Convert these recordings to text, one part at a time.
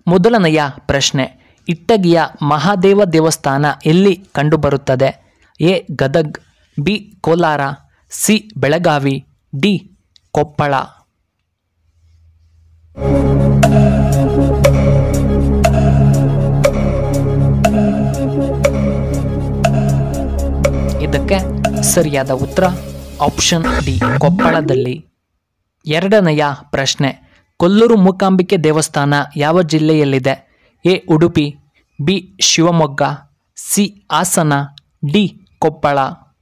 ಮೊದಲನೆಯ ಪ್ರಶ್ನೆ ಇಟ್ಟಗಿಯ ಮಹಾದೇವ ದೇವಸ್ಥಾನ ಎಲ್ಲಿ ಕಂಡುಬರುತ್ತದೆ A Gadag B Kolar C Belagavi D Koppal ಇದಕ್ಕೆ ಸರಿಯಾದ ಉತ್ತರ ಆಪ್ಷನ್ ಡಿ ಕೊಪ್ಪಳದಲ್ಲಿ ಎರಡನೆಯ ಪ್ರಶ್ನೆ ಕೊಲ್ಲೂರು ಮೂಕಾಂಬಿಕೆ ದೇವಸ್ಥಾನ ಯಾವ ಜಿಲ್ಲೆಯಲ್ಲಿದೆ A Udupi B Shivamogga C Hassan D Koppal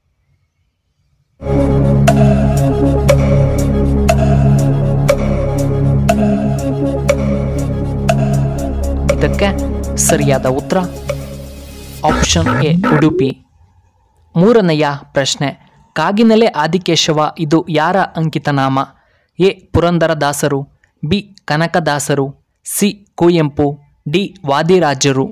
ಇದಕ್ಕೆ ಸರಿಯಾದ ಉತ್ತರ ಆಪ್ಷನ್ ಎ ಉಡುಪಿ ಮೂರನೆಯ ಪ್ರಶ್ನೆ ಕಾಗಿನೆಲೆ ಆದಿಕೇಶವ ಇದು ಯಾರ ಅಂಕಿತನಾಮ ಎ ಪುರಂದರದಾಸರು ಬಿ ಕನಕದಾಸರು ಸಿ ಕುವೆಂಪು ಡಿ ವಾದಿರಾಜರು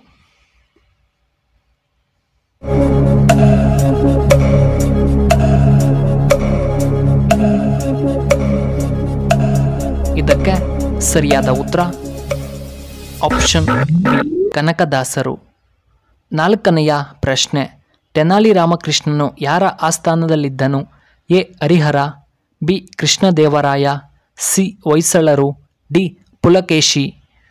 ಇದಕ್ಕೆ ಸರಿಯಾದ ಉತ್ತರ ಆಪ್ಷನ್ ಬಿ ಕನಕದಾಸರು ನಾಲ್ಕನೆಯ ಪ್ರಶ್ನೆ ತೆನಾಲಿ ರಾಮಕೃಷ್ಣನು ಯಾರ ಆಸ್ಥಾನದಲ್ಲಿದ್ದನು A Harihara B Krishnadevaraya C ಹೊಯ್ಸಳರು ಡಿ ಪುಲಕೇಶಿ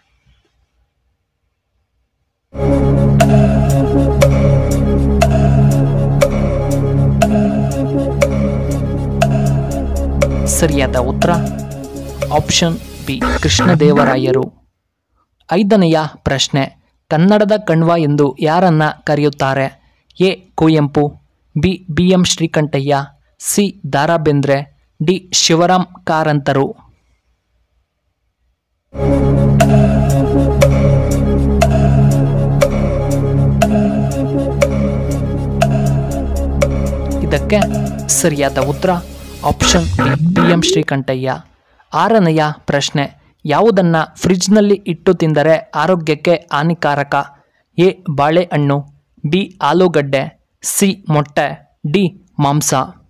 ಸರಿಯಾದ ಉತ್ತರ ಆಪ್ಷನ್ ಬಿ ಕೃಷ್ಣದೇವರಾಯರು ಐದನೆಯ ಪ್ರಶ್ನೆ ಕನ್ನಡದ ಕಣ್ವ ಎಂದು ಯಾರನ್ನ ಕರೆಯುತ್ತಾರೆ A Kuvempu B B M Srikantaiah C Dara Bendre D Shivaram ಕಾರಂತರು ಇದಕ್ಕೆ ಸರಿಯಾದ ಉತ್ತರ option B B M Srikantaiah ಆರನೆಯ ಪ್ರಶ್ನೆ ಯಾವುದನ್ನು ಫ್ರಿಡ್ಜ್ನಲ್ಲಿ ಇಟ್ಟು ತಿಂದರೆ ಆರೋಗ್ಯಕ್ಕೆ ಹಾನಿಕಾರಕ ಎ ಬಾಳೆಹಣ್ಣು ಬಿ ಆಲೂಗಡ್ಡೆ ಸಿ ಮೊಟ್ಟೆ ಡಿ ಮಾಂಸ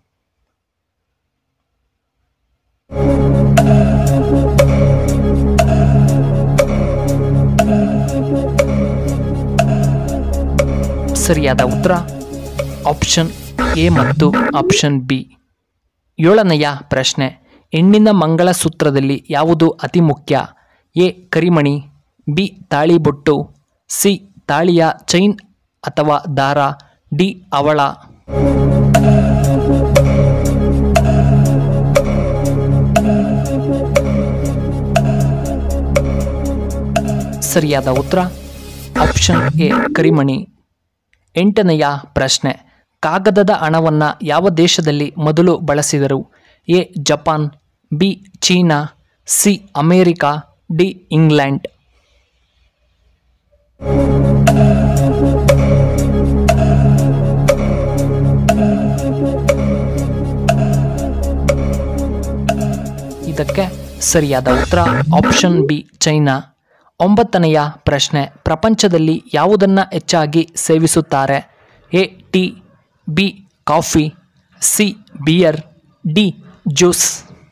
ಸರಿಯಾದ ಉತ್ತರ ಆಪ್ಷನ್ ಎ ಮತ್ತು ಆಪ್ಷನ್ ಬಿ ಏಳನೆಯ ಪ್ರಶ್ನೆ ಹೆಣ್ಣಿನ ಮಂಗಳಸೂತ್ರದಲ್ಲಿ ಯಾವುದು ಅತಿ ಮುಖ್ಯ ಎ ಕರಿಮಣಿ ಬಿ ತಾಳಿಬೊಟ್ಟು ಸಿ ತಾಳಿಯ ಚೈನ್ ಅಥವಾ ದಾರ ಡಿ ಅವಳ ಸರಿಯಾದ ಉತ್ತರ ಆಪ್ಷನ್ ಎ ಕರಿಮಣಿ ಎಂಟನೆಯ ಪ್ರಶ್ನೆ ಕಾಗದದ ಹಣವನ್ನು ಯಾವ ದೇಶದಲ್ಲಿ ಮೊದಲು ಬಳಸಿದರು A Japan B China C America D England ಇದಕ್ಕೆ ಸರಿಯಾದ ಉತ್ತರ ಆಪ್ಷನ್ ಬಿ ಚೈನಾ ಒಂಬತ್ತನೆಯ ಪ್ರಶ್ನೆ ಪ್ರಪಂಚದಲ್ಲಿ ಯಾವುದನ್ನು ಹೆಚ್ಚಾಗಿ ಸೇವಿಸುತ್ತಾರೆ A tea B coffee C beer D juice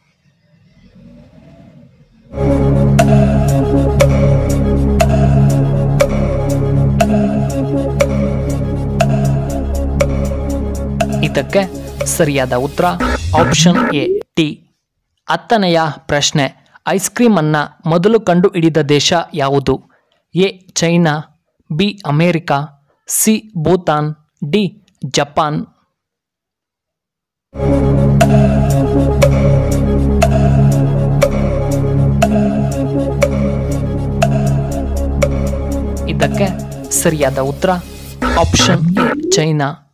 ಇದಕ್ಕೆ ಸರಿಯಾದ ಉತ್ತರ ಆಪ್ಷನ್ ಎ ಟಿ ಹತ್ತನೆಯ ಪ್ರಶ್ನೆ ಐಸ್ ಕ್ರೀಮನ್ನು ಮೊದಲು ಕಂಡು ಹಿಡಿದ ದೇಶ ಯಾವುದು A China B America C Bhutan D Japan ಇದಕ್ಕೆ ಸರಿಯಾದ ಉತ್ತರ ಆಪ್ಷನ್ ಎ ಚೈನಾ